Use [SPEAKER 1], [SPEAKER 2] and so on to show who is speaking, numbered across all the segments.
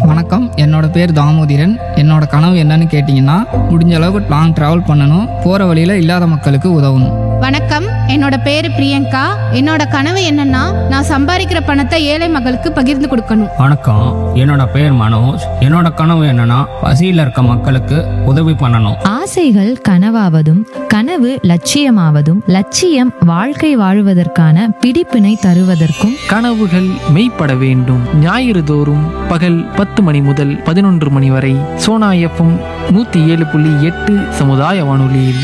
[SPEAKER 1] வணக்கம் என்னோட பேர் தாமோதிரன் என்னோட கனவு என்னன்னு கேட்டிங்கன்னா முடிஞ்ச அளவுக்கு லாங் ட்ராவல் பண்ணணும் போகிற வழியில் இல்லாத மக்களுக்கு உதவணும்
[SPEAKER 2] வணக்கம் என்னோட பேரு பிரியங்கா என்னோட கனவு என்னன்னா நான் சம்பாதிக்கிற பணத்தை ஏழை மக்களுக்கு பகிர்ந்து கொடுக்கணும்
[SPEAKER 3] வணக்கம் என்னோட பேர் மனோஜ் என்னோட கனவு என்னன்னா பசியில் இருக்க மக்களுக்கு உதவி பண்ணணும்
[SPEAKER 4] ஆசைகள் கனவாவதும் கனவு லட்சியமாவதும் லட்சியம் வாழ்க்கை வாழுவதற்கான பிடிப்பினை தருவதற்கும்
[SPEAKER 5] கனவுகள் மெய்ப்பட வேண்டும் ஞாயிறு தோறும் பகல் பத்து மணி முதல் பதினொன்று மணி வரை சோனா எஃப்எம் நூற்றி ஏழு புள்ளி எட்டு சமுதாய வானொலியில்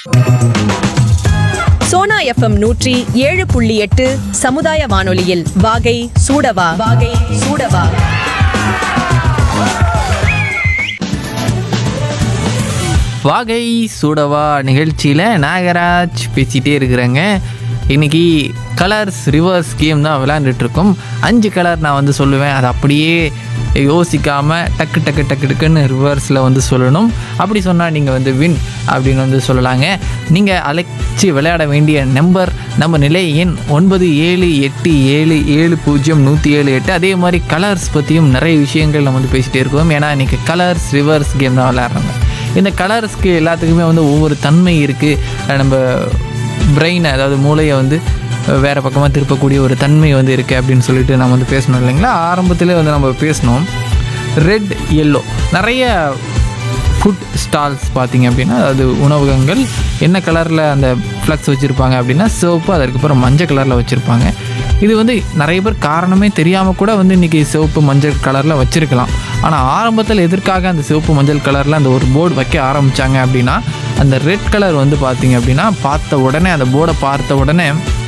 [SPEAKER 6] சோனா எஃப்எம் நூற்றி ஏழு புள்ளி எட்டு சமுதாய வானொலியில் வாகை சூடவா வாகை சூடவா
[SPEAKER 5] வாகை சூடவா நிகழ்ச்சியில் நாகராஜ் பேசிகிட்டே இருக்கிறேங்க இன்னைக்கு கலர்ஸ் ரிவர்ஸ் கேம் தான் விளையாண்டுட்டு இருக்கோம் அஞ்சு கலர் நான் வந்து சொல்லுவேன் அதை அப்படியே யோசிக்காமல் டக்கு டக்கு டக்கு டக்குன்னு ரிவர்ஸில் வந்து சொல்லணும் அப்படி சொன்னால் நீங்கள் வந்து வின் அப்படின்னு வந்து சொல்லலாங்க நீங்கள் அழைச்சி விளையாட வேண்டிய நம்பர் நம்ம நிலை எண் ஒன்பது ஏழு எட்டு ஏழு ஏழு பூஜ்ஜியம் நூற்றி ஏழு எட்டு அதே மாதிரி கலர்ஸ் பற்றியும் நிறைய விஷயங்கள் நம்ம வந்து பேசிகிட்டே இருக்கோம் ஏன்னா இன்றைக்கி கலர்ஸ் ரிவர்ஸ் கேம் தான் விளையாடுறாங்க இந்த கலர்ஸ்க்கு எல்லாத்துக்குமே வந்து ஒவ்வொரு தன்மை இருக்குது நம்ம பிரெயினை அதாவது மூளையை வந்து வேறு பக்கமாக திருப்பக்கூடிய ஒரு தன்மை வந்து இருக்குது அப்படின்னு சொல்லிட்டு நம்ம வந்து பேசணும் இல்லைங்களா ஆரம்பத்திலே வந்து நம்ம பேசணும் ரெட் எல்லோ நிறைய ஃபுட் ஸ்டால்ஸ் பார்த்தீங்க அப்படின்னா அதாவது உணவகங்கள் என்ன கலரில் அந்த ஃப்ளக்ஸ் வச்சுருப்பாங்க அப்படின்னா சிவப்பு அதற்கப்புறம் மஞ்சள் கலரில் வச்சுருப்பாங்க இது வந்து நிறைய பேர் காரணமே தெரியாமல் கூட வந்து இன்றைக்கி சிவப்பு மஞ்சள் கலரில் வச்சுருக்கலாம் ஆனால் ஆரம்பத்தில் எதற்காக அந்த சிவப்பு மஞ்சள் கலரில் அந்த ஒரு போர்டு வைக்க ஆரம்பித்தாங்க அப்படின்னா அந்த ரெட் கலர் வந்து பார்த்தீங்க அப்படின்னா பார்த்த உடனே அந்த போர்டை பார்த்த உடனே